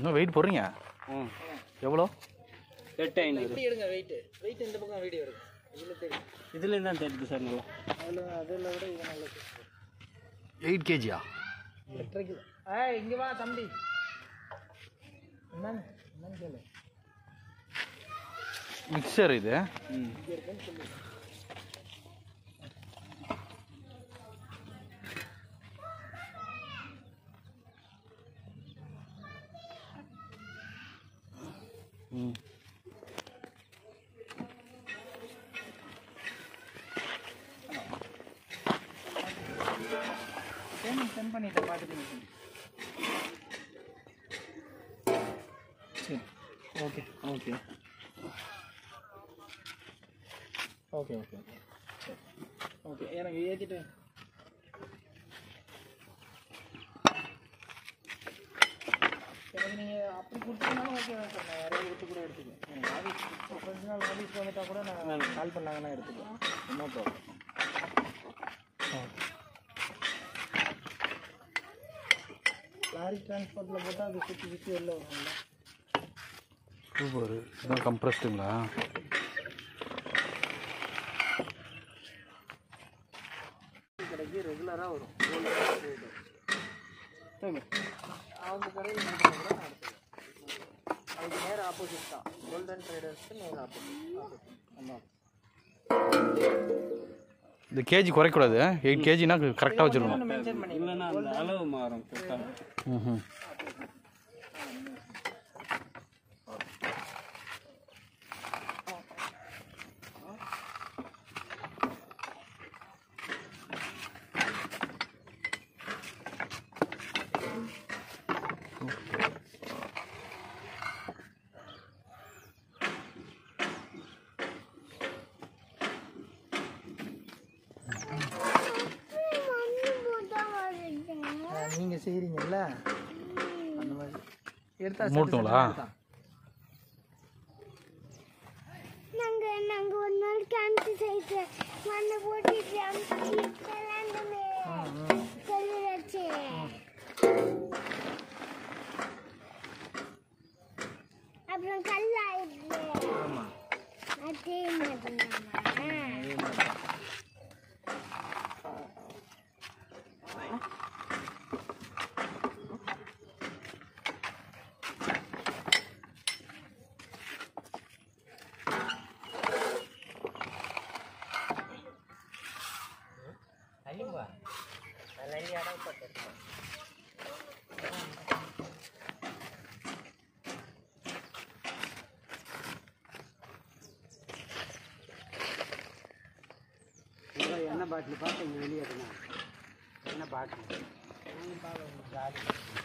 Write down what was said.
இன்னும் வெயிட் போடுறீங்க ம் எவ்வளோ எட்டு ஐநூறு இப்படி எடுங்க வெயிட் வெயிட் இந்த பக்கம் வீடியோ இருக்கு இதில் தெரியும் இதுலேயும் தான் தெரியுது சார் நல்லா அதில் அதில் விட இது நல்லது எயிட் கேஜியா எட்டரைக்கு ஏய் இங்கே வா தம்பி என்னன்னு என்னன்னு கேளு மிக்சர் இது ம் இங்கே இருக்குன்னு சொல்லு ம் பேமெண்ட் சென்ட் பண்ணிட்டேன் பார்த்துட்டு சரி ஓகே ஓகே ஓகே ஓகே சரி ஓகே எனக்கு ஏற்றிட்டு எனக்கு நீங்கள் அப்படி கொடுத்தீங்கனாலும் ஓகே தான் சார் நான் யாரையும் விட்டு கூட எடுத்துக்குவேன் எனக்கு ஆஃபீஸ் இப்போ கொஞ்ச நாள் ஆஃபீஸ் வந்துட்டா கூட நான் கால் பண்ணாங்கன்னா எடுத்துக்குவேன் நோ ப்ராப்ளம் லாரி டிரான்ஸ்போர்ட்டில் போட்டால் அது சுற்றி சுற்றி வெளில வரும்ல சூப்பர் இதுதான் கம்ப்ரஸ்டுங்களா கடைக்கு ரெகுலராக வரும் சரி அவங்க கடையில் மட்டும் கூட நான் எடுத்துக்கிறேன் அதுக்கு நேர் ஆப்போசிட் தான் கோல்டன் ட்ரேடர்ஸ்க்கு நேர் ஆப்போசிட் ஆமாம் இந்த கேஜி குறைக்கூடாது எயிட் கேஜினா கரெக்டாக வச்சுருக்கணும் மென்ஷன் பண்ணி இல்லைன்னா அந்த அளவு மாறும் கொடுத்தாங்க ம் நீங்கள் செய்கிறீங்கல்ல அந்த மாதிரி எடுத்தா மூட்டுங்களா? நாங்க நாங்க ஒரு நாள் கேம்ப் செய்து மண்ணை போட்டுட்டு அமுச்சு விளாண்டுமே கல்லு வச்சு அப்புறம் கல் ஆயிடுச்சு ஆமாம் அதே மாதிரி எண்ணெய் பாட்டில் பார்த்து இங்கே வெளியே என்ன பாட்டில் ஜாலி